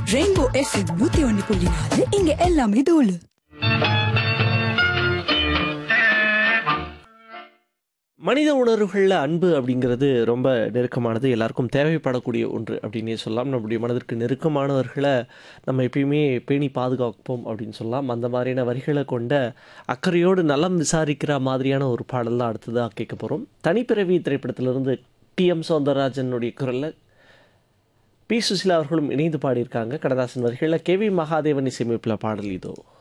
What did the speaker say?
rainbow FM நூத்தி ஒன்னு புள்ளி நாலு இங்க எல்லாமே தூளு மனித உணர்வுகளில் அன்பு அப்படிங்கிறது ரொம்ப நெருக்கமானது எல்லாருக்கும் தேவைப்படக்கூடிய ஒன்று அப்படின்னே சொல்லலாம் நம்முடைய மனதிற்கு நெருக்கமானவர்களை நம்ம எப்பயுமே பேணி பாதுகாப்போம் அப்படின்னு சொல்லலாம் அந்த மாதிரியான வரிகளை கொண்ட அக்கறையோடு நலம் விசாரிக்கிற மாதிரியான ஒரு பாடல் தான் அடுத்ததாக கேட்க போகிறோம் தனிப்பிறவி திரைப்படத்திலிருந்து டி எம் சௌந்தரராஜனுடைய குரலில் பி சுசிலா அவர்களும் இணைந்து பாடியிருக்காங்க கடதாசன் வரிகளில் கே வி மகாதேவன் இசையமைப்பில் பாடல் இதோ